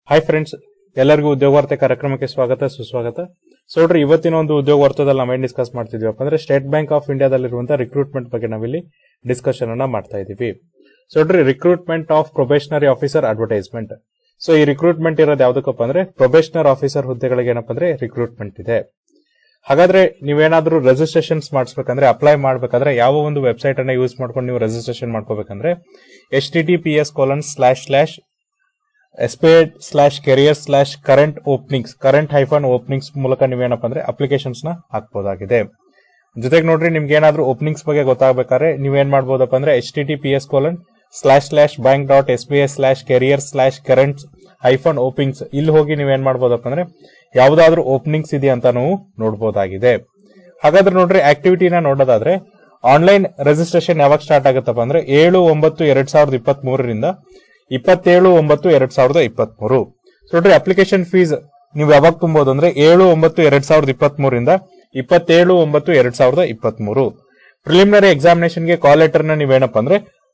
Hi friends ಎಲ್ಲರಿಗೂ ಉದ್ಯೋಗ ವಾರ್ತೆ ಕಾರ್ಯಕ್ರಮಕ್ಕೆ ಸ್ವಾಗತ ಸುಸ್ವಾಗತ ಸೊ ನೋಡ್ರಿ ಇವತ್ತಿನ ಒಂದು ಉದ್ಯೋಗ ವಾರ್ತೆದಲ್ಲಿ ನಾವೇನ್ ಡಿಸ್ಕಸ್ ಮಾಡ್ತಿದ್ವಿ ಅಂದ್ರೆ ಸ್ಟೇಟ್ ಬ್ಯಾಂಕ್ ಆಫ್ ಇಂಡಿಯಾದಲ್ಲಿರುವಂತಹ ರಿಕ್ರೂಟ್ಮೆಂಟ್ ಬಗ್ಗೆ ನಾವಿಲ್ಲಿ ಡಿಸ್ಕಷನ್ ಅನ್ನ ಮಾಡ್ತಾ ಇದೀವಿ ಸೊ ನೋಡ್ರಿ recruitment of probationary officer advertisement so ಈ ರಿಕ್ರೂಟ್ಮೆಂಟ್ ಇರೋದು ಯಾವ್ದಕ್ಕಪ್ಪ ಅಂದ್ರೆ ಪ್ರೊಬೇಷನರ್ ಆಫೀಸರ್ ಹುದ್ದೆಗಳಿಗೆ ಏನಪ್ಪ ಅಂದ್ರೆ ರಿಕ್ರೂಟ್ಮೆಂಟ್ ಇದೆ ಹಾಗಾದ್ರೆ ನೀವೇನಾದ್ರೂ ರಿಜಿಸ್ಟ್ರೇಷನ್ಸ್ ಮಾಡಿಸ್ಬೇಕಂದ್ರೆ ಅಪ್ಲೈ ಮಾಡ್ಬೇಕಾದ್ರೆ ಯಾವ ಒಂದು ವೆಬ್ಸೈಟ್ ಅನ್ನ ಯೂಸ್ ಮಾಡ್ಕೊಂಡು ನೀವು ರಿಜಿಸ್ಟ್ರೇಷನ್ ಮಾಡ್ಕೋಬೇಕಂದ್ರೆ H T T P S colon slash slash ಎಸ್ಪೇಡ್ slash career slash current openings current hyphen openings ಮೂಲಕ ನೀವೇನಪ್ಪ ಅಂದ್ರೆ ಅಪ್ಲಿಕೇಶನ್ಸ್ ನ ಹಾಕ್ಬೋದಾಗಿದೆ ಜೊತೆಗೆ ನೋಡ್ರಿ ನಿಮ್ಗೆ ಏನಾದ್ರೂ ಓಪನಿಂಗ್ಸ್ ಬಗ್ಗೆ ಗೊತ್ತಾಗಬೇಕಾದ್ರೆ ನೀವೇನ್ ಮಾಡ್ಬೋದಪ್ಪ ಅಂದ್ರೆ H T T P S colon slash slash bank dot S B I slash career slash current hyphen openings ಇಲ್ಲಿ ಹೋಗಿ ನೀವೇನ್ ಮಾಡ್ಬೋದಪ್ಪ ಅಂದ್ರೆ ಯಾವ್ದಾದ್ರು ಓಪನಿಂಗ್ಸ್ ಇದೆಯಾ ಅಂತ ನಾವು ನೋಡ್ಬೋದಾಗಿದೆ ಹಾಗಾದ್ರೆ ನೋಡ್ರಿ ಆಕ್ಟಿವಿಟಿನ ನೋಡೋದಾದ್ರೆ ಆನ್ಲೈನ್ ರಿಜಿಸ್ಟ್ರೇಷನ್ ಯಾವಾಗ ಸ್ಟಾರ್ಟ್ ಆಗುತ್ತಪ್ಪ ಅಂದ್ರೆ ಏಳು ಒಂಬತ್ತು ಎರಡ್ ಸಾವಿರದ ಇಪ್ಪತ್ತ್ ಮೂರರಿಂದ ಇಪ್ಪತ್ತೇಳು ಒಂಬತ್ತು ಎರಡ್ ಸಾವಿರದ ಇಪ್ಪತ್ತ್ ಮೂರು ನೋಡ್ರಿ ಅಪ್ಲಿಕೇಶನ್ ಫೀಸ್ ನೀವು ಯಾವಾಗ ತುಂಬೋದು ಅಂದ್ರೆ ಏಳು ಒಂಬತ್ತು ಎರಡ್ ಸಾವಿರದ ಇಪ್ಪತ್ತ್ ಮೂರಿಂದ ಇಪ್ಪತ್ತೇಳು ಒಂಬತ್ತು ಎರಡ್ ಸಾವಿರದ ಇಪ್ಪತ್ತ್ ಮೂರು ಪ್ರಿಲಿಮಿನರಿ ಎಕ್ಸಾಮಿನೇಷನ್ಗೆ ಕಾಲ್ ಲೆಟರ್ ನ ನೀವೇನಪ್ಪ ಅಂದ್ರೆ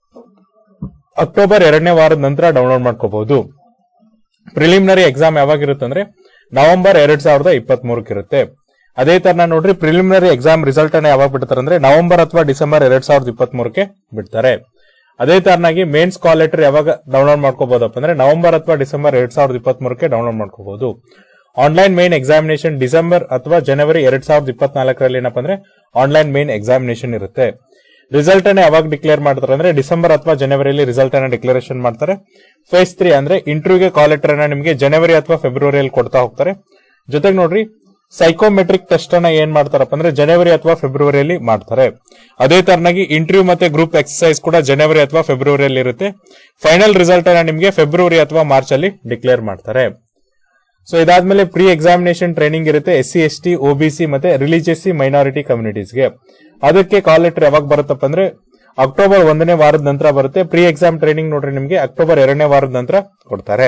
ಅಕ್ಟೋಬರ್ ಎರಡನೇ ವಾರದ ನಂತರ ಡೌನ್ಲೋಡ್ ಮಾಡ್ಕೋಬಹುದು ಪ್ರಿಲಿಮಿನರಿ ಎಕ್ಸಾಮ್ ಯಾವಾಗಿರುತ್ತೆ ಅಂದ್ರೆ ನವೆಂಬರ್ ಎರಡ್ ಸಾವಿರದ ಇಪ್ಪತ್ತ್ ಮೂರಕ್ಕಿರುತ್ತೆ ಅದೇ ತರ ನೋಡ್ರಿ ಪ್ರಿಲಿಮಿನರಿ ಎಕ್ಸಾಮ್ ರಿಸಲ್ಟ್ ಅನ್ನ ಯಾವಾಗ ಬಿಡ್ತಾರೆ ಅಂದ್ರೆ ನವೆಂಬರ್ ಅಥವಾ ಡಿಸೆಂಬರ್ ಎರಡ್ ಸಾವಿರದ ಇಪ್ಪತ್ತ್ ಮೂರಕ್ಕೆ ಬಿಡ್ತಾರೆ ಅದೇ ತರನಾಗಿ ಮೇನ್ಸ್ ಕಾಲ್ ಲೆಟರ್ ಯಾವಾಗ ಡೌನ್ಲೋಡ್ ಮಾಡ್ಕೋಬಹುದಪ್ಪ ಅಂದ್ರೆ ನವೆಂಬರ್ ಅಥವಾ ಡಿಸೆಂಬರ್ ಎರಡ್ ಸಾವಿರದ ಇಪ್ಪತ್ತ್ ಮೂರಕ್ಕೆ ಡೌನ್ಲೋಡ್ ಮಾಡ್ಕೋಬಹುದು ಆನ್ಲೈನ್ ಮೇನ್ ಎಕ್ಸಾಮಿನೇಷನ್ ಡಿಸೆಂಬರ್ ಅಥವಾ ಜನವರಿ ಎರಡ್ ಸಾವಿರದ ಇಪ್ಪತ್ನಾಲ್ಕರಲ್ಲಿ ಏನಪ್ಪ ಅಂದ್ರೆ ಆನ್ಲೈನ್ ಮೇನ್ ಎಕ್ಸಾಮಿನೇಷನ್ ಇರುತ್ತೆ ರಿಸಲ್ಟ್ ಅನ್ನ ಯಾವಾಗ ಡಿಕ್ಲೇರ್ ಮಾಡ್ತಾರೆ ಅಂದ್ರೆ ಡಿಸೆಂಬರ್ ಅಥವಾ ಜನವರಿಯಲ್ಲಿ ರಿಸಲ್ಟ್ ಅನ್ನ ಡಿಕ್ಲರೇಷನ್ ಮಾಡ್ತಾರೆ ಫೇಸ್ ತ್ರೀ ಅಂದ್ರೆ ಇಂಟರ್ವ್ಯೂಗೆ ಕಾಲ್ ಲೆಟರ್ ಅನ್ನ ನಿಮಗೆ ಜನವರಿ ಅಥವಾ ಫೆಬ್ರವರಿಯಲ್ಲಿ ಕೊಡ್ತಾ ಹೋಗ್ತಾರೆ ಜೊತೆಗೆ ನೋಡ್ರಿ ಸೈಕೋಮೆಟ್ರಿಕ್ ಟೆಸ್ಟ್ ಅನ್ನ ಏನ್ ಮಾಡ್ತಾರಪ್ಪ ಅಂದ್ರೆ ಜನವರಿ ಅಥವಾ ಫೆಬ್ರವರಿಯಲ್ಲಿ ಮಾಡ್ತಾರೆ ಅದೇ ತರನಾಗಿ ಇಂಟರ್ವ್ಯೂ ಮತ್ತೆ ಗ್ರೂಪ್ ಎಕ್ಸರ್ಸೈಸ್ ಕೂಡ ಜನವರಿ ಅಥವಾ ಫೆಬ್ರವರಿಯಲ್ಲಿ ಇರುತ್ತೆ ಫೈನಲ್ ರಿಸಲ್ಟ್ ಅನ್ನ ನಿಮಗೆ ಫೆಬ್ರವರಿ ಅಥವಾ ಮಾರ್ಚ್ ಅಲ್ಲಿ ಡಿಕ್ಲೇರ್ ಮಾಡ್ತಾರೆ ಸೊ ಇದಾದ್ಮೇಲೆ ಪ್ರೀ ಎಕ್ಸಾಮಿನೇಷನ್ ಟ್ರೈನಿಂಗ್ ಇರುತ್ತೆ S C S T OBC ಮತ್ತೆ ರಿಲಿಜಿಯಸ್ ಮೈನಾರಿಟಿ ಕಮ್ಯುನಿಟೀಸ್ಗೆ ಅದಕ್ಕೆ ಕಾಲ್ ಲೆಟರ್ ಯಾವಾಗ ಬರುತ್ತಪ್ಪ ಅಂದ್ರೆ ಅಕ್ಟೋಬರ್ ಒಂದನೇ ವಾರದ ನಂತರ ಬರುತ್ತೆ ಪ್ರೀ ಎಕ್ಸಾಮ್ ಟ್ರೈನಿಂಗ್ ನೋಡ್ರಿ ನಿಮಗೆ ಅಕ್ಟೋಬರ್ ಎರಡನೇ ವಾರದ ನಂತರ ಕೊಡ್ತಾರೆ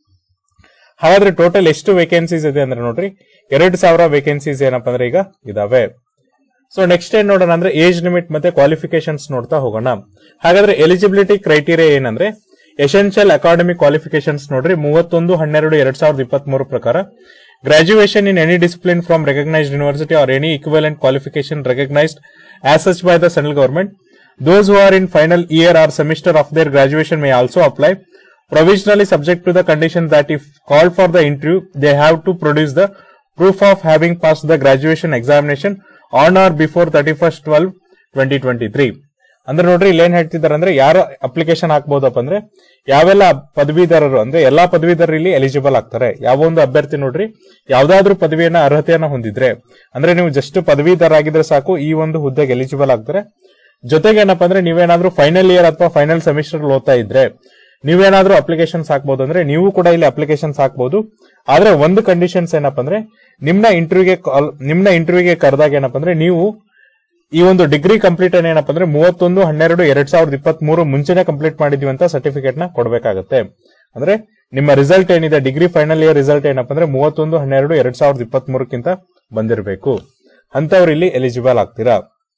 ಹಾಗಾದ್ರೆ ಟೋಟಲ್ ಎಷ್ಟು ವೇಕೆನ್ಸೀಸ್ ಇದೆ ಅಂದ್ರೆ ನೋಡ್ರಿ ಎರಡು ಸಾವಿರ ವೇಕೆನ್ಸೀಸ್ ಏನಪ್ಪ ಅಂದ್ರೆ ಈಗ ಇದಾವೆ ಸೊ ನೆಕ್ಸ್ಟ್ ಏನ್ ನೋಡೋಣ ಅಂದ್ರೆ ಏಜ್ ಲಿಮಿಟ್ ಮತ್ತೆ ಕ್ವಾಲಿಫಿಕೇಶನ್ಸ್ ನೋಡ್ತಾ ಹೋಗೋಣ ಹಾಗಾದ್ರೆ ಎಲಿಜಿಬಿಲಿಟಿ ಕ್ರೈಟೀರಿಯಾ ಏನಂದ್ರೆ ಎಸೆನ್ಷಿಯಲ್ ಅಕಾಡೆಮಿಕ್ ಕ್ವಾಲಿಫಿಕೇಶನ್ಸ್ ನೋಡ್ರಿ ಮೂವತ್ತೊಂದು ಹನ್ನೆರಡು ಎರಡ್ ಸಾವಿರದ ಇಪ್ಪತ್ತ್ ಮೂರು ಪ್ರಕಾರ graduation in any discipline from recognised university or any equivalent qualification recognised as such by the central government those who are in final year or semester of their graduation may also apply provisionally subject to the condition that if called for the interview they have to produce the proof of having passed the graduation examination on or before 31st 12 2023 ಅಂದ್ರೆ ನೋಡ್ರಿ ಇಲ್ಲಿ ಏನ್ ಹೇಳ್ತಿದ್ದಾರೆ ಅಂದ್ರೆ ಯಾರು application ಹಾಕ್ಬೋದಪ್ಪ ಅಂದ್ರೆ ಯಾವೆಲ್ಲ ಪದವೀಧರರು ಅಂದ್ರೆ ಎಲ್ಲಾ ಪದವೀಧರರು ಇಲ್ಲಿ ಎಲಿಜಿಬಲ್ ಆಗ್ತಾರೆ ಯಾವ ಒಂದು ಅಭ್ಯರ್ಥಿ ನೋಡ್ರಿ ಯಾವ್ದಾದ್ರು ಪದವಿಯನ್ನ ಅರ್ಹತೆಯನ್ನ ಹೊಂದಿದ್ರೆ ಅಂದ್ರೆ ನೀವು ಜಸ್ಟ್ ಪದವೀಧರ ಆಗಿದ್ರೆ ಸಾಕು ಈ ಒಂದು ಹುದ್ದೆಗೆ ಎಲಿಜಿಬಲ್ ಆಗ್ತಾರೆ ಜೊತೆಗೆ ಏನಪ್ಪಾ ಅಂದ್ರೆ ನೀವೇನಾದ್ರೂ ಫೈನಲ್ ಇಯರ್ ಅಥವಾ ಫೈನಲ್ ಸೆಮಿಸ್ಟರ್ ಓದ್ತಾ ಇದ್ರೆ ನೀವೇನಾದ್ರೂ ಅಪ್ಲಿಕೇಶನ್ಸ್ ಹಾಕ್ಬೋದು ಅಂದ್ರೆ ನೀವು ಕೂಡ ಇಲ್ಲಿ ಅಪ್ಲಿಕೇಶನ್ಸ್ ಹಾಕ್ಬೋದು ಆದ್ರೆ ಒಂದು ಕಂಡೀಷನ್ಸ್ ಏನಪ್ಪಾ ಅಂದ್ರೆ ನಿಮ್ನ ಇಂಟರ್ವ್ಯೂಗೆ ನಿಮ್ನ ಇಂಟರ್ವ್ಯೂಗೆ ಕರೆದಾಗ ಏನಪ್ಪಾ ಅಂದ್ರೆ ನೀವು ಈ ಒಂದು ಡಿಗ್ರಿ ಕಂಪ್ಲೀಟ್ ಏನಪ್ಪಾ ಅಂದ್ರೆ ಮೂವತ್ತೊಂದು ಹನ್ನೆರಡು ಎರಡ್ ಸಾವಿರದ ಇಪ್ಪತ್ತ್ ಮೂರು ಮುಂಚೆನೆ ಕಂಪ್ಲೀಟ್ ಮಾಡಿದೀವಿ ಅಂತ ಸರ್ಟಿಫಿಕೇಟ್ ನ ಕೊಡಬೇಕಾಗತ್ತೆ ಅಂದ್ರೆ ನಿಮ್ಮ ರಿಸಲ್ಟ್ ಏನಿದೆ ಡಿಗ್ರಿ ಫೈನಲ್ ಇಯರ್ ರಿಸಲ್ಟ್ ಏನಪ್ಪಾ ಅಂದ್ರೆ ಮೂವತ್ತೊಂದು ಹನ್ನೆರಡು ಎರಡ್ ಸಾವಿರದ ಇಪ್ಪತ್ತ್ ಮೂರಕ್ಕಿಂತ ಬಂದಿರಬೇಕು ಅಂತವ್ರು ಇಲ್ಲಿ ಎಲಿಜಿಬಲ್ ಆಗ್ತೀರಾ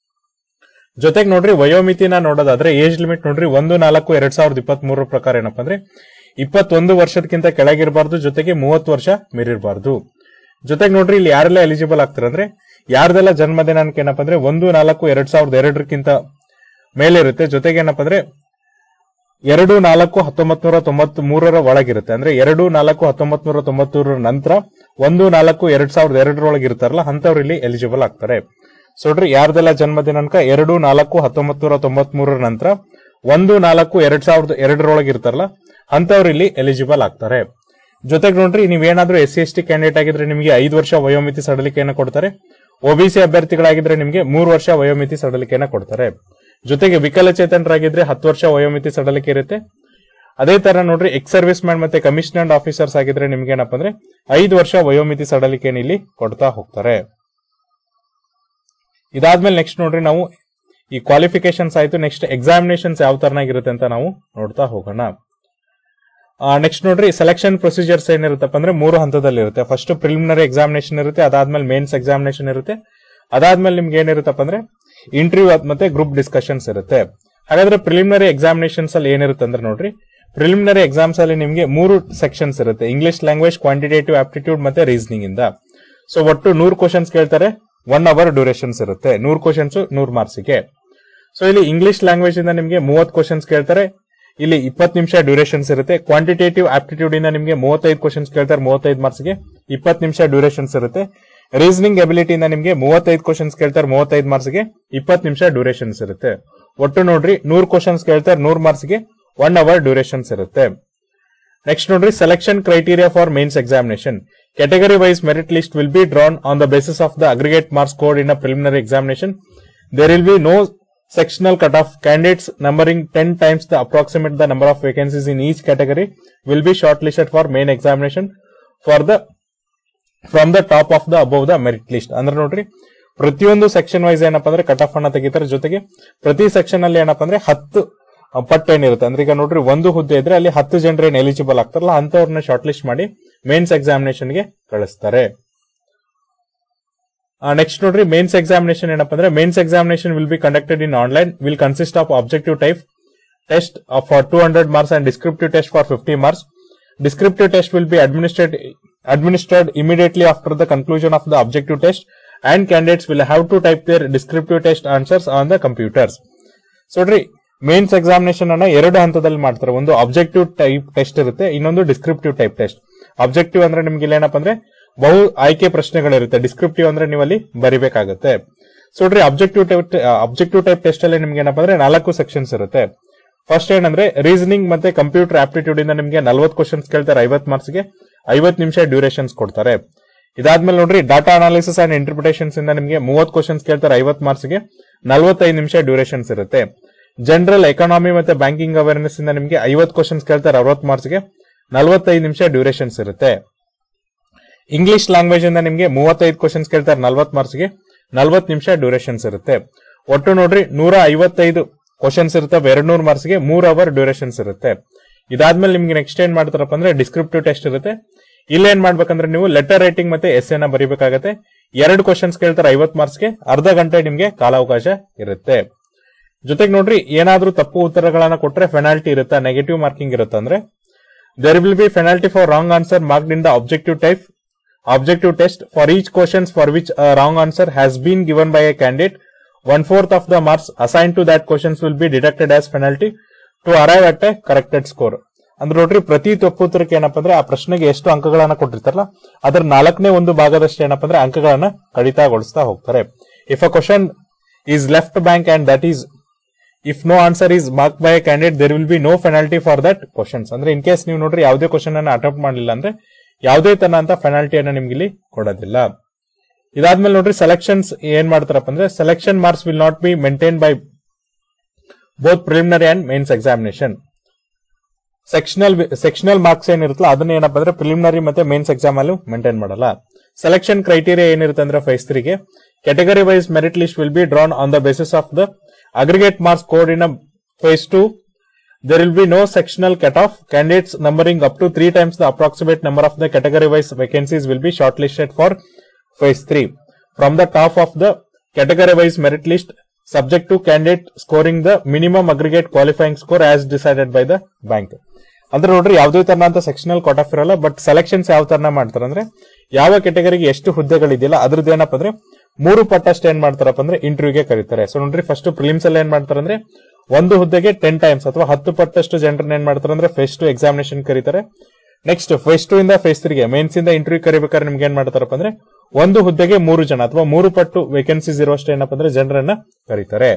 ಜೊತೆಗೆ ನೋಡ್ರಿ ವಯೋಮಿತಿನ ನೋಡೋದಾದ್ರೆ ಏಜ್ ಲಿಮಿಟ್ ನೋಡ್ರಿ ಒಂದು ನಾಲ್ಕು ಎರಡ್ ಸಾವಿರದ ಇಪ್ಪತ್ತ್ ಮೂರರ ಪ್ರಕಾರ ಏನಪ್ಪಾ ಅಂದ್ರೆ ಇಪ್ಪತ್ತೊಂದು ವರ್ಷದಕ್ಕಿಂತ ಕೆಳಗಿರಬಾರ್ದು ಜೊತೆಗೆ ಮೂವತ್ತು ವರ್ಷ ಮೀರಿರಬಾರ್ದು ಜೊತೆಗೆ ನೋಡ್ರಿ ಇಲ್ಲಿ ಯಾರೆಲ್ಲ ಎಲಿಜಿಬಲ್ ಆಗ್ತಾರೆ ಅಂದ್ರೆ ಯಾರ್ದೆಲ್ಲ ಜನ್ಮ ದಿನಾಂಕ ಏನಪ್ಪಾ ಅಂದ್ರೆ ಒಂದು ನಾಲ್ಕು ಎರಡ್ ಸಾವಿರದ ಎರಡರಕ್ಕಿಂತ ಮೇಲೆ ಇರುತ್ತೆ ಜೊತೆಗೆ ಏನಪ್ಪಾ ಅಂದ್ರೆ ಎರಡು ನಾಲ್ಕು ಹತ್ತೊಂಬತ್ ನೂರ ತೊಂಬತ್ ಮೂರರ ಒಳಗಿರುತ್ತೆ ಅಂದ್ರೆ ಎರಡು ನಾಲ್ಕು ಹತ್ತೊಂಬತ್ ನೂರ ತೊಂಬತ್ತೂರರ ನಂತರ ಒಂದು ನಾಲ್ಕು ಎರಡ್ ಸಾವಿರದ ಎರಡರೊಳಗೆ ಇರ್ತಾರಲ್ಲ ಅಂತವ್ರು ಇಲ್ಲಿ ಎಲಿಜಿಬಲ್ ಆಗ್ತಾರೆ ಸೊ ನೋಡ್ರಿ ಯಾರ್ದೆಲ್ಲ ಜನ್ಮ ದಿನಾಂಕ ಎರಡು ನಾಲ್ಕು ಹತ್ತೊಂಬತ್ ನೂರ ತೊಂಬತ್ ಮೂರರ ನಂತರ ಒಂದು ನಾಲ್ಕು ಎರಡ್ ಸಾವಿರದ ಎರಡರೊಳಗೆ ಇರ್ತಾರಲ್ಲ ಅಂತವ್ರು ಇಲ್ಲಿ ಎಲಿಜಿಬಲ್ ಆಗ್ತಾರೆ ಜೊತೆಗೆ ನೋಡ್ರಿ ನೀವೇನಾದ್ರೂ S C S T candidate ಆಗಿದ್ರೆ ನಿಮಗೆ ಐದು ವರ್ಷ ವಯೋಮಿತಿ ಸಡಲಿಕೆಯನ್ನು ಕೊಡ್ತಾರೆ ಒಬಿಸಿ ಅಭ್ಯರ್ಥಿಗಳಾಗಿದ್ರೆ ನಿಮಗೆ ಮೂರು ವರ್ಷ ವಯೋಮಿತಿ ಸಡಲಿಕೆಯನ್ನು ಕೊಡ್ತಾರೆ ಜೊತೆಗೆ ವಿಕಲಚೇತನರಾಗಿದ್ರೆ ಹತ್ತು ವರ್ಷ ವಯೋಮಿತಿ ಸಡಲಿಕೆ ಇರುತ್ತೆ ಅದೇ ತರ ನೋಡ್ರಿ ಎಕ್ಸ್ ಸರ್ವಿಸ್ ಮ್ಯಾನ್ ಮತ್ತೆ ಕಮಿಷನರ್ಡ್ ಆಫೀಸರ್ಸ್ ಆಗಿದ್ರೆ ನಿಮ್ಗೆ ಏನಪ್ಪಾ ಅಂದ್ರೆ ಐದು ವರ್ಷ ವಯೋಮಿತಿ ಸಡಲಿಕೆಯನ್ನು ಇಲ್ಲಿ ಕೊಡ್ತಾ ಹೋಗ್ತಾರೆ ಇದಾದ್ಮೇಲೆ ನೆಕ್ಸ್ಟ್ ನೋಡ್ರಿ ನಾವು ಈ ಕ್ವಾಲಿಫಿಕೇಶನ್ಸ್ ಆಯ್ತು ನೆಕ್ಸ್ಟ್ ಎಕ್ಸಾಮಿನೇಷನ್ಸ್ ಯಾವ ತರನಾಗಿರುತ್ತೆ ಅಂತ ನಾವು ನೋಡ್ತಾ ಹೋಗೋಣ ನೆಕ್ಸ್ಟ್ ನೋಡ್ರಿ ಸೆಲೆಕ್ಷನ್ ಪ್ರೊಸೀಜರ್ಸ್ ಏನಿರುತ್ತಪ್ಪ ಅಂದ್ರೆ ಮೂರು ಹಂತದಲ್ಲಿ ಇರುತ್ತೆ ಫಸ್ಟ್ ಪ್ರಿಲಿಮಿನರಿ ಎಕ್ಸಾಮಿನೇಷನ್ ಇರುತ್ತೆ ಅದಾದ್ಮೇಲೆ ಮೇನ್ಸ್ ಎಕ್ಸಾಮಿನೇಷನ್ ಇರುತ್ತೆ ಅದಾದ್ಮೇಲೆ ನಿಮ್ಗೆ ಏನಿರುತ್ತಪ್ಪ ಅಂದ್ರೆ ಇಂಟರ್ವ್ಯೂ ಮತ್ತೆ ಗ್ರೂಪ್ ಡಿಸ್ಕಷನ್ಸ್ ಇರುತ್ತೆ ಹಾಗಾದ್ರೆ ಪ್ರಿಲಿಮಿನರಿ ಎಕ್ಸಾಮಿನೇಷನ್ಸ್ ಅಲ್ಲಿ ಏನಿರುತ್ತೆ ಅಂದ್ರೆ ನೋಡ್ರಿ ಪ್ರಿಲಿಮಿನರಿ ಎಕ್ಸಾಮ್ಸ್ ಅಲ್ಲಿ ನಿಮಗೆ ಮೂರು ಸೆಕ್ಷನ್ಸ್ ಇರುತ್ತೆ ಇಂಗ್ಲಿಷ್ ಲ್ಯಾಂಗ್ವೇಜ್ ಕ್ವಾಂಟಿಟೇಟಿವ್ ಆಪ್ಟಿಟ್ಯೂಡ್ ಮತ್ತೆ ರೀಸನಿಂಗ್ ಇಂದ ಸೊ ಒಟ್ಟು ನೂರು ಕ್ವಶನ್ಸ್ ಕೇಳ್ತಾರೆ ಒನ್ ಅವರ್ ಡ್ಯೂರೇಷನ್ಸ್ ಇರುತ್ತೆ ನೂರು ಕ್ವಶನ್ಸ್ ನೂರು ಮಾರ್ಕ್ಸ್ಗೆ ಸೊ ಇಲ್ಲಿ ಇಂಗ್ಲಿಷ್ ಲ್ಯಾಂಗ್ವೇಜ್ ಇಂದ ನಿಮಗೆ ಮೂವತ್ ಕ್ವಶನ್ಸ್ ಕೇಳ್ತಾರೆ ಇಲ್ಲಿ ಇಪ್ಪತ್ತು ನಿಮಿಷ ಡ್ಯೂರೇಷನ್ಸ್ ಇರುತ್ತೆ ಕ್ವಾಂಟಿಟೇಟಿವ್ ಆಪ್ಟಿಟ್ಯೂಡ್ ಇಂದ ನಿಮಗೆ ಮೂವತ್ತೈದು ಕ್ವಶನ್ಸ್ ಕೇಳ್ತಾರೆ ಮೂವತ್ತೈದು ಮಾರ್ಕ್ಸ್ಗೆ ಇಪ್ಪತ್ತು ನಿಮಿಷ ಡ್ಯೂರೇಷನ್ಸ್ ಇರುತ್ತೆ ರೀಸನಿಂಗ್ ಎಬಿಲಿಟಿ ಇಂದ ನಿಮಗೆ ಮೂವತ್ತೈದು ಕ್ವಶನ್ಸ್ ಕೇಳ್ತಾರೆ ಮೂವತ್ತೈದು ಮಾರ್ಕ್ಸ್ಗೆ ಇಪ್ಪತ್ತು ನಿಮಿಷ ಡ್ಯೂರೇಷನ್ಸ್ ಇರುತ್ತೆ ಒಟ್ಟು ನೋಡ್ರಿ ನೂರ್ ಕ್ವಶನ್ಸ್ ಕೇಳ್ತಾರೆ ನೂರ್ ಮಾರ್ಕ್ಸ್ಗೆ ಒನ್ ಅವರ್ ಡ್ಯೂರೇಷನ್ಸ್ ಇರುತ್ತೆ ನೆಕ್ಸ್ಟ್ ನೋಡ್ರಿ selection criteria for mains examination category wise merit list will be drawn on the basis of the aggregate marks scored in a preliminary examination. There will be no sectional cutoff. Candidates numbering 10 times the approximate the number of vacancies in each category will be shortlisted for main examination for the from the top of the above the merit list ಅಂದ್ರೆ ನೋಡ್ರಿ ಪ್ರತಿಯೊಂದು section wise ಏನಪ್ಪಾ ಅಂದ್ರೆ cut off ಅನ್ನ ತೆಗಿತಾರೆ ಜೊತೆಗೆ ಪ್ರತಿ section ಅಲ್ಲಿ ಏನಪ್ಪಾ ಅಂದ್ರೆ ಹತ್ತು ಪಟ್ಟು ಏನಿರುತ್ತೆ ಅಂದ್ರೆ ಈಗ ನೋಡ್ರಿ ಒಂದು ಹುದ್ದೆ ಇದ್ರೆ ಅಲ್ಲಿ ಹತ್ತು ಜನರು ಏನ್ ಎಲಿಜಿಬಲ್ ಆಗ್ತಾರಲ್ಲ ಅಂತವ್ರನ್ನ ಶಾರ್ಟ್ ಲಿಸ್ಟ್ ಮಾಡಿ ಮೇನ್ಸ್ ಎಕ್ಸಾಮಿನೇಷನ್ ಗೆ ಕಳಿಸ್ತಾರೆ ನೆಕ್ಸ್ಟ್ ನೋಡ್ರಿ ಮೇನ್ಸ್ ಎಕ್ಸಾಮಿನೇಷನ್ ಏನಪ್ಪಾ ಅಂದ್ರೆ mains examination will be conducted in online will consist of objective type test for two hundred marks and descriptive test for fifty marks Descriptive test will be administered administered immediately after the conclusion of the objective test and candidates will have to type their descriptive test answers on the computers. So ನೋಡ್ರಿ mains examination ಅನ್ನ ಎರಡು ಹಂತದಲ್ಲಿ ಮಾಡ್ತಾರೆ ಒಂದು objective type test ಇರುತ್ತೆ ಇನ್ನೊಂದು descriptive type test objective ಅಂದ್ರೆ ನಿಮ್ಗೆ ಇಲ್ಲಿ ಏನಪ್ಪ ಅಂದ್ರೆ ಬಹು ಆಯ್ಕೆ ಪ್ರಶ್ನೆಗಳಿರುತ್ತೆ ಡಿಸ್ಕ್ರಿಪ್ಟಿವ್ ಅಂದ್ರೆ ನೀವು ಅಲ್ಲಿ ಬರಿಬೇಕಾಗುತ್ತೆ ಸೊ ನೋಡ್ರಿ objective type objective type test ಅಲ್ಲಿ ನಿಮ್ಗೆ ಏನಪ್ಪ ಅಂದ್ರೆ ನಾಲ್ಕು ಸೆಕ್ಷನ್ಸ್ ಇರುತ್ತೆ ಫಸ್ಟ್ ಏನಂದ್ರೆ ರೀಸನಿಂಗ್ ಮತ್ತೆ ಕಂಪ್ಯೂಟರ್ ಆಪ್ಟಿಟ್ಯೂಡ್ ಇಂದ ನಿಮಗೆ ನಲ್ವತ್ತು ಕ್ವಶನ್ಸ್ ಕೇಳ್ತಾರೆ ಐವತ್ ಮಾರ್ಕ್ಸ್ ಗೆ ಐವತ್ ನಿಮಿಷ ಡ್ಯೂರೇಷನ್ಸ್ ಕೊಡ್ತಾರೆ ಇದಾದ್ಮೇಲೆ ನೋಡ್ರಿ ಡಾಟಾ ಅನಾಲಿಸಿಸ್ ಅಂಡ್ ಇಂಟರ್ಪ್ರಿಟೇಷನ್ಸ್ ಇಂದ ನಿಮಗೆ ಮೂವತ್ ಕ್ವಶನ್ಸ್ ಕೇಳ್ತಾರೆ ಐವತ್ ಮಾರ್ಕ್ಸ್ ಗೆ ನಲ್ವತ್ತೈದು ನಿಮಿಷ ಡ್ಯೂರೇಷನ್ಸ್ ಇರುತ್ತೆ ಜನರಲ್ ಎಕಾನಮಿ ಮತ್ತೆ ಬ್ಯಾಂಕಿಂಗ್ ಅವೇರ್ನೆಸ್ ಇಂದ ನಿಮಗೆ ಐವತ್ ಕ್ವಶನ್ಸ್ ಕೇಳ್ತಾರೆ ಅರವತ್ ಮಾರ್ಕ್ಸ್ ಗೆ ನಲ್ವತ್ತೈದು ನಿಮಿಷ ಡ್ಯೂರೇಷನ್ಸ್ ಇರುತ್ತೆ ಇಂಗ್ಲಿಷ್ ಲ್ಯಾಂಗ್ವೇಜ್ ಇಂದ ನಿಮಗೆ ಮೂವತ್ತೈದು ಕ್ವಶನ್ಸ್ ಕೇಳ್ತಾರೆ ನಲ್ವತ್ ಮಾರ್ಕ್ಸ್ ಗೆ ನಲ್ವತ್ ನಿಮಿಷ ಡ್ಯೂರೇಷನ್ಸ್ ಇರುತ್ತೆ ಒಟ್ಟು ನೋಡ್ರಿ ನೂರ ಐವತ್ತೈದು ಕ್ವಶನ್ಸ್ ಇರುತ್ತೆ ಎರಡ್ ನೂರು ಮಾರ್ಕ್ಸ್ ಗೆ ಮೂರ್ ಅವರ್ ಡ್ಯೂರೇಷನ್ಸ್ ಇರುತ್ತೆ ಇದಾದ್ಮೇಲೆ ನಿಮ್ಗೆ ನೆಕ್ಸ್ಟ್ ಏನ್ ಮಾಡ್ತಾರಪ್ಪ ಅಂದ್ರೆ ಡಿಸ್ಕ್ರಿಪ್ಟಿವ್ ಟೆಸ್ಟ್ ಇರುತ್ತೆ ಇಲ್ಲಿ ಏನ್ ಮಾಡ್ಬೇಕಂದ್ರೆ ನೀವು ಲೆಟರ್ ರೈಟಿಂಗ್ ಮತ್ತೆ ಎಸ್ ಎನ ಬರೀಬೇಕಾಗತ್ತೆ ಎರಡು ಕ್ವಶನ್ಸ್ ಕೇಳ್ತಾರೆ ಐವತ್ ಮಾರ್ಕ್ಸ್ ಗೆ ಅರ್ಧ ಗಂಟೆ ನಿಮ್ಗೆ ಕಾಲಾವಕಾಶ ಇರುತ್ತೆ ಜೊತೆಗೆ ನೋಡ್ರಿ ಏನಾದ್ರೂ ತಪ್ಪು ಉತ್ತರಗಳನ್ನ ಕೊಟ್ರೆ ಫೆನಾಲ್ಟಿ ಇರುತ್ತಾ ನೆಗೆಟಿವ್ ಮಾರ್ಕಿಂಗ್ ಇರುತ್ತೆ ಅಂದ್ರೆ there will be penalty for wrong answer marked in the objective type objective test for each questions for which a wrong answer has been given by a candidate one fourth of the marks assigned to that questions will be deducted as penalty to arrive at a corrected score ಅಂದ್ರೆ ನೋಡ್ರಿ ಪ್ರತಿ ತಪ್ಪು ಉತ್ತರಕ್ಕೆ ಏನಪ್ಪಾ ಅಂದ್ರೆ ಆ ಪ್ರಶ್ನೆಗೆ ಎಷ್ಟು ಅಂಕಗಳನ್ನ ಕೊಟ್ಟಿರ್ತಾರಲ್ಲ ಅದರ ನಾಲ್ಕನೇ ಒಂದು ಭಾಗದಷ್ಟು ಏನಪ್ಪಾ ಅಂದ್ರೆ ಅಂಕಗಳನ್ನ ಕಡಿತಗೊಳಿಸ್ತಾ ಹೋಗ್ತಾರೆ if a question is left blank and that is if no answer is marked by candidate there will be no penalty for that questions ಅಂದ್ರೆ ಇನ್ ಕೇಸ್ ನೀವು ನೋಡ್ರಿ ಯಾವುದೇ ಕ್ವಶನ್ ಅನ್ನ ಅಟೆಂಪ್ಟ್ ಮಾಡಲಿಲ್ಲ ಅಂದ್ರೆ ಯಾವುದೇ ತನ ಅಂತ ಪೆನಾಲ್ಟಿಯನ್ನ ನಿಮ್ಗೆ ಇಲ್ಲಿ ಕೊಡೋದಿಲ್ಲ ಇದಾದ್ಮೇಲೆ ನೋಡ್ರಿ ಸೆಲೆಕ್ಷನ್ಸ್ ಏನ್ ಮಾಡ್ತಾರಪ್ಪ ಅಂದ್ರೆ selection marks will not be maintain by both preliminary and mains examination sectional sectional marks ಏನಿರುತ್ತಲ್ಲ ಅದನ್ನ ಏನಪ್ಪ ಅಂದ್ರೆ ಪ್ರಿಲಿಮಿನರಿ ಮತ್ತೆ ಮೇನ್ಸ್ ಎಕ್ಸಾಮ್ ಅಲ್ಲೂ ಮೇಂಟೈನ್ ಮಾಡಲ್ಲ ಸೆಲೆಕ್ಷನ್ ಕ್ರೈಟೀರಿಯಾ ಏನಿರುತ್ತೆ ಅಂದ್ರೆ ಫೈಸ್ ತ್ರೀಗೆ category wise merit list will be drawn on the basis of the aggregate marks scored in phase two there will be no sectional cutoff. Candidates numbering up to three times the approximate number of the category-wise vacancies will be shortlisted for phase three. From the top of the category-wise merit list, subject to candidate scoring the minimum aggregate qualifying score as decided by the bank. ಅಂದ್ರೆ ನೋಡ್ರಿ ಯಾವುದೇ ತರ ಅಂತ sectional cut off ಇರಲ್ಲ but selections ಯಾವ ತರ ಮಾಡ್ತಾರೆ ಅಂದ್ರೆ ಯಾವ ಕೆಟಗರಿಗೆ ಎಷ್ಟು ಹುದ್ದೆಗಳಿದೆಯಲ್ಲ ಅದ್ರದ್ದು ಏನಪ್ಪ ಅಂದ್ರೆ ಮೂರು ಪಟ್ಟಷ್ಟು ಏನ್ ಮಾಡ್ತಾರಪ್ಪ ಅಂದ್ರೆ ಇಂಟರ್ವ್ಯೂಗೆ ಕರೀತಾರೆ ಸೊ ನೋಡ್ರಿ ಫಸ್ಟ್ ಪ್ರಿಲಿಮ್ಸ್ ಅಲ್ಲಿ ಏನ್ ಮಾಡ್ತಾರೆ ಅಂದ್ರೆ ಒಂದು ಹುದ್ದೆಗೆ ಟೆನ್ ಟೈಮ್ಸ್ ಅಥವಾ ಹತ್ತು ಪಟ್ಟಷ್ಟು ಜನರನ್ನ ಏನ್ ಮಾಡ್ತಾರೆ ಅಂದ್ರೆ ಫೇಸ್ ಟು ಎಕ್ಸಾಮಿನೇಷನ್ ಕರೀತಾರೆ ನೆಕ್ಸ್ಟ್ ಫೇಸ್ ಟು ಇಂದ ಫೇಸ್ ತ್ರೀಗೆ ಮೇನ್ಸ್ ಇಂದ ಇಂಟರ್ವ್ಯೂ ಕರಿಬೇಕಾದ್ರೆ ನಿಮ್ಗೆ ಏನ್ ಮಾಡ್ತಾರಪ್ಪ ಅಂದ್ರೆ ಒಂದು ಹುದ್ದೆಗೆ ಮೂರು ಜನ ಅಥವಾ ಮೂರು ಪಟ್ಟು ವೇಕೆನ್ಸೀಸ್ ಇರುವಷ್ಟು ಏನಪ್ಪ ಅಂದ್ರೆ ಜನರನ್ನ ಕರೀತಾರೆ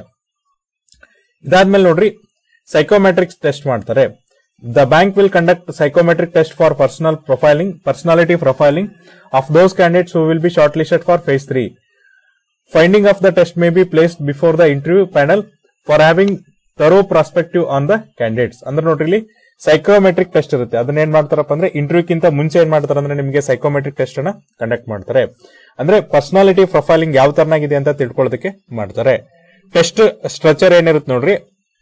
ಇದಾದ್ಮೇಲೆ ನೋಡ್ರಿ ಸೈಕೋಮೆಟ್ರಿಕ್ಸ್ ಟೆಸ್ಟ್ ಮಾಡ್ತಾರೆ the bank will conduct psychometric test for personal profiling personality profiling of those candidates who will be short listed for phase three finding of the test may be placed before the interview panel for having thorough prospective on the candidates ಅಂದ್ರೆ ನೋಡ್ರಿ ಇಲ್ಲಿ psychometric test ಇರುತ್ತೆ ಅದನ್ನ ಏನ್ ಮಾಡ್ತಾರಪ್ಪ ಅಂದ್ರೆ ಇಂಟರ್ವ್ಯೂಕ್ಕಿಂತ ಮುಂಚೆ ಏನ್ ಮಾಡ್ತಾರೆ ಅಂದ್ರೆ ನಿಮಗೆ ಸೈಕೋಮೆಟ್ರಿಕ್ ಟೆಸ್ಟ್ ಅನ್ನ ಕಂಡಕ್ಟ್ ಮಾಡ್ತಾರೆ ಅಂದ್ರೆ ಪರ್ಸನಾಲಿಟಿ ಪ್ರೊಫೈಲಿಂಗ್ ಯಾವ ತರನಾಗಿದೆ ಅಂತ ತಿಳ್ಕೊಳ್ಳೋದಕ್ಕೆ ಮಾಡ್ತಾರೆ ಟೆಸ್ಟ್ ಸ್ಟ್ರಕ್ಚರ್ ಏನಿರುತ್ತೆ ನೋಡ್ರಿ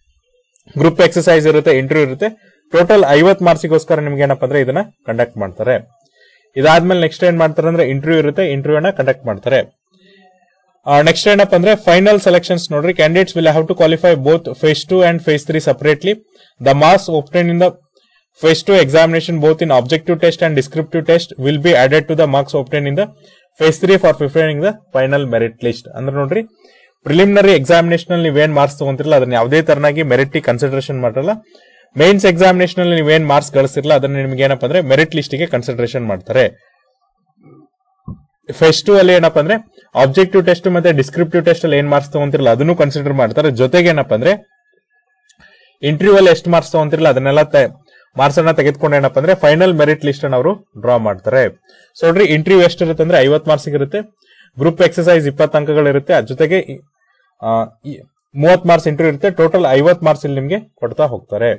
ಗ್ರೂಪ್ ಎಕ್ಸಸೈಸ್ ಇರುತ್ತೆ ಇಂಟರ್ವ್ಯೂ ಇರುತ್ತೆ ಟೋಟಲ್ ಐವತ್ ಮಾರ್ಕ್ಸಿಗೋಸ್ಕರ ನಿಮ್ಗೆ ಏನಪ್ಪ ಅಂದ್ರೆ ಇದನ್ನ ಕಂಡಕ್ಟ್ ಮಾಡ್ತಾರೆ ಇದಾದ್ಮೇಲೆ ನೆಕ್ಸ್ಟ್ ಏನ್ ಮಾಡ್ತಾರೆ ಅಂದ್ರೆ ಇಂಟರ್ವ್ಯೂ ಇರುತ್ತೆ ಇಂಟರ್ವ್ಯೂ ನ ಕಂಡಕ್ಟ್ ಮಾಡ್ತಾರೆ ನೆಕ್ಸ್ಟ್ ಏನಪ್ಪ ಅಂದ್ರೆ ಫೈನಲ್ ಸೆಲೆಕ್ಷನ್ಸ್ ನೋಡ್ರಿ candidates will have to qualify both phase two and phase three separately the marks obtain in the phase two examination both in objective test and descriptive test will be added to the marks obtain in the phase three for preparing the final merit list ಅಂದ್ರೆ ನೋಡ್ರಿ preliminary examination ಅಲ್ಲಿ ನೀವೇನ್ marks ತಗೊಂತಿರಲ್ಲ ಅದನ್ನ ಯಾವುದೇ ತರನಾಗಿ merit consideration ಮಾಡಲ್ಲ mains examination ಅಲ್ಲಿ ನೀವೇನ್ ಮಾರ್ಕ್ಸ್ ಗಳಿಸಿರಲ್ಲ ಅದನ್ನ ನಿಮ್ಗೆ ಏನಪ್ಪ ಅಂದ್ರೆ ಮೆರಿಟ್ ಲಿಸ್ಟ್ ಗೆ ಕನ್ಸಿಡರೇಷನ್ ಮಾಡ್ತಾರೆ ಫೇಸ್ ಟು ಅಲ್ಲಿ ಏನಪ್ಪ ಅಂದ್ರೆ ಆಬ್ಜೆಕ್ಟಿವ್ ಟೆಸ್ಟ್ ಮತ್ತೆ ಡಿಸ್ಕ್ರಿಪ್ಟಿವ್ ಟೆಸ್ಟ್ ಅಲ್ಲಿ ಏನ್ ಮಾರ್ಕ್ಸ್ ತಗೊಂತಿರಲ್ಲ ಅದನ್ನು ಕನ್ಸಿಡರ್ ಮಾಡ್ತಾರೆ ಜೊತೆಗೆ ಏನಪ್ಪ ಅಂದ್ರೆ ಇಂಟರ್ವ್ಯೂ ಅಲ್ಲಿ ಎಷ್ಟು ಮಾರ್ಕ್ಸ್ ತಗೊಂತಿರಲ್ಲ ಅದನ್ನೆಲ್ಲ ಮಾರ್ಕ್ಸ್ ಅನ್ನ ತೆಗೆದುಕೊಂಡು ಏನಪ್ಪ ಅಂದ್ರೆ ಫೈನಲ್ ಮೆರಿಟ್ ಲಿಸ್ಟ್ ಅನ್ನ ಅವರು ಡ್ರಾ ಮಾಡ್ತಾರೆ ಸೊ ನೋಡ್ರಿ ಇಂಟರ್ವ್ಯೂ ಎಷ್ಟಿರುತ್ತೆ ಅಂದ್ರೆ ಐವತ್ ಮಾರ್ಕ್ಸ್ ಇರುತ್ತೆ ಗ್ರೂಪ್ ಎಕ್ಸಸೈಸ್ ಇಪ್ಪತ್ತು ಅಂಕಗಳಿರುತ್ತೆ ಅದ್ರ ಜೊತೆಗೆ ಮೂವತ್ ಮಾರ್ಕ್ಸ್ ಇಂಟರ್ವ್ಯೂ ಇರುತ್ತೆ ಟೋಟಲ್ ಐವತ್ ಮಾರ್ಕ್ಸ್ ಇಲ್ಲಿ ನಿಮ್ಗೆ ಕೊಡ್ತಾ ಹೋಗ್ತಾರೆ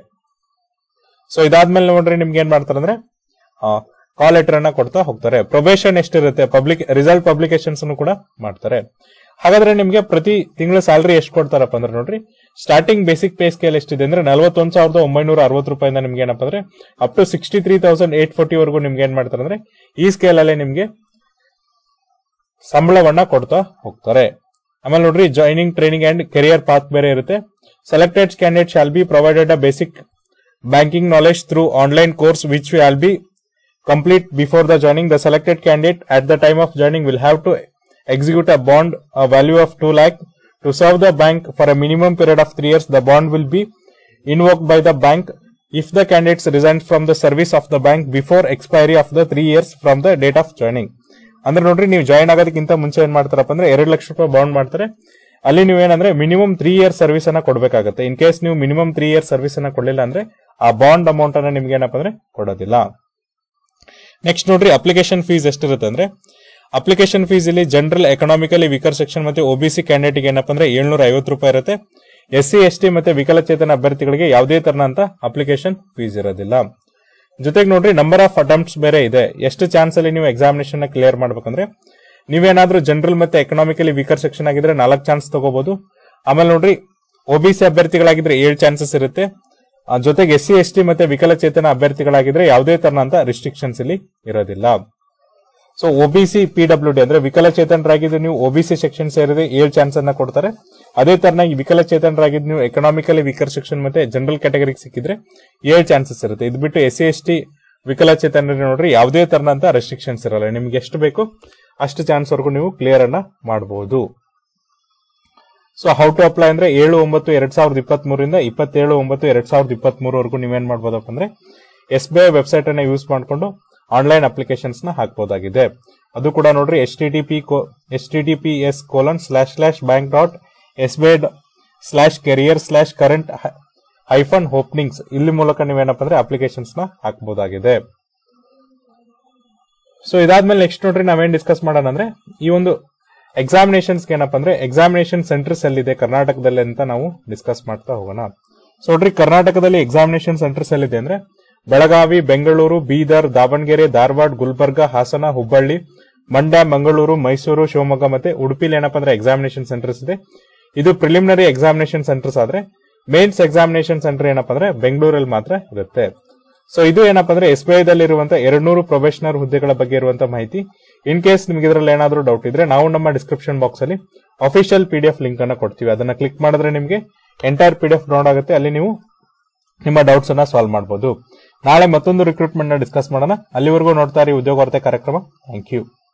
ಸೊ ಇದಾದ್ಮೇಲೆ ನೋಡ್ರಿ ನಿಮ್ಗೆ ಏನ್ ಮಾಡ್ತಾರೆ ಅಂದ್ರೆ ಕಾಲ್ ಲೆಟರ್ ಅನ್ನ ಕೊಡ್ತಾ ಹೋಗ್ತಾರೆ ಪ್ರೊಬೇಷನ್ ಎಷ್ಟಿರುತ್ತೆ ಪಬ್ಲಿಕ್ ರಿಸಲ್ಟ್ ಪಬ್ಲಿಕೇಶನ್ಸ್ ಕೂಡ ಮಾಡ್ತಾರೆ ಹಾಗಾದ್ರೆ ನಿಮ್ಗೆ ಪ್ರತಿ ತಿಂಗಳ ಸ್ಯಾಲರಿ ಎಷ್ಟು ಕೊಡ್ತಾರಪ್ಪ ಅಂದ್ರೆ ನೋಡ್ರಿ ಸ್ಟಾರ್ಟಿಂಗ್ ಬೇಸಿಕ್ ಪೇ ಸ್ಕೇಲ್ ಎಷ್ಟಿದೆ ಅಂದ್ರೆ ನಲವತ್ತೊಂದು ಸಾವಿರದ ಒಂಬೈನೂರ ಅರವತ್ತು ರೂಪಾಯಿಂದ ನಿಮ್ಗೆ ಏನಪ್ಪ ಅಂದ್ರೆ up to sixty three thousand eight forty ವರೆಗೂ ನಿಮ್ಗೆ ಏನ್ ಮಾಡ್ತಾರೆ ಅಂದ್ರೆ ಈ ಸ್ಕೇಲ್ ಅಲ್ಲೇ ನಿಮ್ಗೆ ಸಂಬಳವನ್ನ ಕೊಡ್ತಾ ಹೋಗ್ತಾರೆ ಆಮೇಲೆ ನೋಡ್ರಿ joining training and career path ಬೇರೆ ಇರುತ್ತೆ selected candidate shall be provided a basic banking knowledge through online course which will be complete before the joining the selected candidate at the time of joining will have to execute a bond a value of 2 lakh to serve the bank for a minimum period of 3 years the bond will be invoked by the bank if the candidates resign from the service of the bank before expiry of the 3 years from the date of joining ಅಂದ್ರೆ ನೋಡ್ರಿ ನೀವು join ಆಗೋದಕ್ಕಿಂತ ಮುಂಚೆ ಏನ್ ಮಾಡ್ತಾರಪ್ಪ ಅಂದ್ರೆ ಎರಡು ಲಕ್ಷ ರೂಪಾಯಿ bond ಮಾಡ್ತಾರೆ ಅಲ್ಲಿ ನೀವೇನಂದ್ರೆ ಮಿನಿಮಮ್ ತ್ರೀ ಇಯರ್ ಸರ್ವಿಸ್ ಅನ್ನ ಕೊಡಬೇಕಾಗುತ್ತೆ ಇನ್ ಕೇಸ್ ನೀವು ಮಿನಿಮಮ್ ತ್ರೀ ಇಯರ್ ಸರ್ವಿಸ್ ಅನ್ನ ಕೊಡಲಿಲ್ಲ ಅಂದ್ರೆ ಆ ಬಾಂಡ್ ಅಮೌಂಟ್ ಅನ್ನ ನಿಮ್ಗೆ ಏನಪ್ಪ ಅಂದ್ರೆ ಕೊಡೋದಿಲ್ಲ ನೆಕ್ಸ್ಟ್ ನೋಡ್ರಿ ಅಪ್ಲಿಕೇಶನ್ ಫೀಸ್ ಎಷ್ಟಿರುತ್ತೆ ಅಂದ್ರೆ ಅಪ್ಲಿಕೇಶನ್ ಫೀಸ್ ಇಲ್ಲಿ ಜನರಲ್ ಎಕನಾಮಿಕಲಿ ವಿಕರ್ ಸೆಕ್ಷನ್ ಮತ್ತೆ ಒಬಿಸಿ ಕ್ಯಾಂಡಿಡೇಟ್ ಏನಪ್ಪ ಅಂದ್ರೆ ಏಳ್ನೂರ ಐವತ್ತು ರೂಪಾಯಿ ಇರುತ್ತೆ ಎಸ್ ಸಿ ಎಸ್ ಟಿ ಮತ್ತೆ ವಿಕಲಚೇತನ ಅಭ್ಯರ್ಥಿಗಳಿಗೆ ಯಾವುದೇ ತರನಂತ ಅಪ್ಲಿಕೇಶನ್ ಫೀಸ್ ಇರೋದಿಲ್ಲ ಜೊತೆಗೆ ನೋಡ್ರಿ ನಂಬರ್ ಆಫ್ ಅಟೆಂಪ್ಟ್ಸ್ ಬೇರೆ ಇದೆ ಎಷ್ಟು ಚಾನ್ಸ್ ಅಲ್ಲಿ ನೀವು ಎಕ್ಸಾಮಿನೇಷನ್ ಕ್ಲಿಯರ್ ಮಾಡ್ಬೇಕಂದ್ರೆ ನೀವೇನಾದ್ರೂ ಜನರಲ್ ಮತ್ತೆ ಎಕನಾಮಿಕಲಿ ವೀಕರ್ ಸೆಕ್ಷನ್ ಆಗಿದ್ರೆ ನಾಲ್ಕು ಚಾನ್ಸ್ ತಗೋಬಹುದು ಆಮೇಲೆ ನೋಡ್ರಿ ಒಬಿಸಿ ಅಭ್ಯರ್ಥಿಗಳಾಗಿದ್ರೆ ಏಳು ಚಾನ್ಸಸ್ ಇರುತ್ತೆ ಆ, ಜೊತೆಗೆ ಎಸ್ ಸಿ ಎಸ್ ಟಿ ಮತ್ತೆ ವಿಕಲಚೇತನ ಅಭ್ಯರ್ಥಿಗಳಾಗಿದ್ರೆ ಯಾವುದೇ ತರನಂತ ರಿಸ್ಟ್ರಿಕ್ಷನ್ಸ್ ಇಲ್ಲಿ ಇರೋದಿಲ್ಲ so OBC P W D ಅಂದ್ರೆ ವಿಕಲಚೇತನರಾಗಿದ್ದು ನೀವು ಒಬಿಸಿ ಸೆಕ್ಷನ್ ಸೇರಿದ್ರೆ ಏಳು ಚಾನ್ಸ್ ಅನ್ನ ಕೊಡ್ತಾರೆ ಅದೇ ತರನಾಗಿ ವಿಕಲಚೇತನರಾಗಿದ್ದು ನೀವು ಎಕನಾಮಿಕಲಿ ವೀಕರ್ ಸೆಕ್ಷನ್ ಮತ್ತೆ ಜನರಲ್ ಕ್ಯಾಟಗರಿಗೆ ಸಿಕ್ಕಿದ್ರೆ ಏಳು ಚಾನ್ಸಸ್ ಇರುತ್ತೆ ಇದು ಬಿಟ್ಟು ಎಸ್ ಸಿ ಎಸ್ ಟಿ ವಿಕಲಚೇತನರಿಗೆ ನೋಡ್ರಿ ಯಾವುದೇ ತರನಂತ ರೆಸ್ಟ್ರಿಕ್ಷನ್ಸ್ ಇರಲ್ಲ ನಿಮ್ಗೆ ಎಷ್ಟು ಬೇಕು ಅಷ್ಟು ಚಾನ್ಸ್ ವರೆಗೂ ನೀವು ಕ್ಲಿಯರ್ ಅನ್ನ ಮಾಡಬಹುದು ಸೊ ಹೌ ಟು ಅಪ್ಲೈ ಅಂದ್ರೆ ಏಳು ಒಂಬತ್ತು ಎರಡ್ ಸಾವಿರದ ಇಪ್ಪತ್ತ್ ಮೂರಿಂದ ಇಪ್ಪತ್ತೇಳು ಒಂಬತ್ತು ಎರಡ್ ಸಾವಿರದ ಇಪ್ಪತ್ತ್ ಮೂರವರೆಗೂ ನೀವೇನ್ ಮಾಡ್ಬೋದಪ್ಪ ಅಂದ್ರೆ ಎಸ್ ಬಿ ಐ ವೆಬ್ಸೈಟ್ ಅನ್ನ ಯೂಸ್ ಮಾಡಿಕೊಂಡು ಆನ್ಲೈನ್ ಅಪ್ಲಿಕೇಶನ್ಸ್ ನ ಹಾಕ್ಬೋದಾಗಿದೆ ಅದು ಕೂಡ ನೋಡ್ರಿ H T T P H T T P S colon slash slash bank dot S B I slash career slash current hyphen openings ಇಲ್ಲಿ ಮೂಲಕ ನೀವೇನಪ್ಪ ಅಂದ್ರೆ ಅಪ್ಲಿಕೇಶನ್ಸ್ ನ ಹಾಕ್ಬೋದಾಗಿದೆ ಸೊ ಇದಾದ್ಮೇಲೆ ನೆಕ್ಸ್ಟ್ ನೋಡ್ರಿ ನಾವೇನ್ ಡಿಸ್ಕಸ್ ಮಾಡೋಣ ಅಂದ್ರೆ ಈ ಒಂದು ಎಕ್ಸಾಮಿನೇಷನ್ಸ್ ಏನಪ್ಪ ಅಂದ್ರೆ ಎಕ್ಸಾಮಿನೇಷನ್ ಸೆಂಟರ್ಸ್ ಎಲ್ಲಿದೆ ಕರ್ನಾಟಕದಲ್ಲಿ ಅಂತ ನಾವು ಡಿಸ್ಕಸ್ ಮಾಡ್ತಾ ಹೋಗೋಣ ಸೊ ನೋಡ್ರಿ ಕರ್ನಾಟಕದಲ್ಲಿ ಎಕ್ಸಾಮಿನೇಷನ್ ಸೆಂಟರ್ಸ್ ಎಲ್ಲಿದೆ ಅಂದ್ರೆ ಬೆಳಗಾವಿ ಬೆಂಗಳೂರು ಬೀದರ್ ದಾವಣಗೆರೆ ಧಾರವಾಡ ಗುಲ್ಬರ್ಗ ಹಾಸನ ಹುಬ್ಬಳ್ಳಿ ಮಂಡ್ಯ ಮಂಗಳೂರು ಮೈಸೂರು ಶಿವಮೊಗ್ಗ ಮತ್ತೆ ಉಡುಪಿಲಿ ಏನಪ್ಪ ಅಂದ್ರೆ ಎಕ್ಸಾಮಿನೇಷನ್ ಸೆಂಟರ್ಸ್ ಇದೆ ಇದು ಪ್ರಿಲಿಮಿನರಿ ಎಕ್ಸಾಮಿನೇಷನ್ ಸೆಂಟರ್ಸ್ ಆದ್ರೆ ಮೇನ್ಸ್ ಎಕ್ಸಾಮಿನೇಷನ್ ಸೆಂಟರ್ ಏನಪ್ಪ ಅಂದ್ರೆ ಬೆಂಗಳೂರಲ್ಲಿ ಮಾತ್ರ ಇರುತ್ತೆ ಸೊ ಇದು ಏನಪ್ಪ ಅಂದ್ರೆ ಎಸ್ ಬಿ ಐದಲ್ಲಿರುವಂತಹ ಎರಡ್ ನೂರು ಪ್ರೊಬೇಷನರ್ ಹುದ್ದೆಗಳ ಬಗ್ಗೆ ಇರುವಂತಹ ಮಾಹಿತಿ ಇನ್ ಕೇಸ್ ನಿಮ್ಗೆ ಇದರಲ್ಲಿ ಏನಾದರೂ ಡೌಟ್ ಇದ್ರೆ ನಾವು ನಮ್ಮ ಡಿಸ್ಕ್ರಿಪ್ಷನ್ ಬಾಕ್ಸ್ ಅಲ್ಲಿ official P D F link ಅನ್ನ ಕೊಡ್ತೀವಿ ಅದನ್ನ ಕ್ಲಿಕ್ ಮಾಡಿದ್ರೆ ನಿಮಗೆ entire P D F down ಆಗುತ್ತೆ ಅಲ್ಲಿ ನೀವು ನಿಮ್ಮ ಡೌಟ್ಸ್ ಅನ್ನ ಸಾಲ್ವ್ ಮಾಡಬಹುದು ನಾಳೆ ಮತ್ತೊಂದು ರಿಕ್ರೂಟ್ಮೆಂಟ್ ನ ಡಿಸ್ಕಸ್ ಮಾಡೋಣ ಅಲ್ಲಿವರೆಗೂ ನೋಡ್ತಾ ಇರಿ ಉದ್ಯೋಗ ವಾರ್ತೆ ಕಾರ್ಯಕ್ರಮ ಥ್ಯಾಂಕ್ ಯು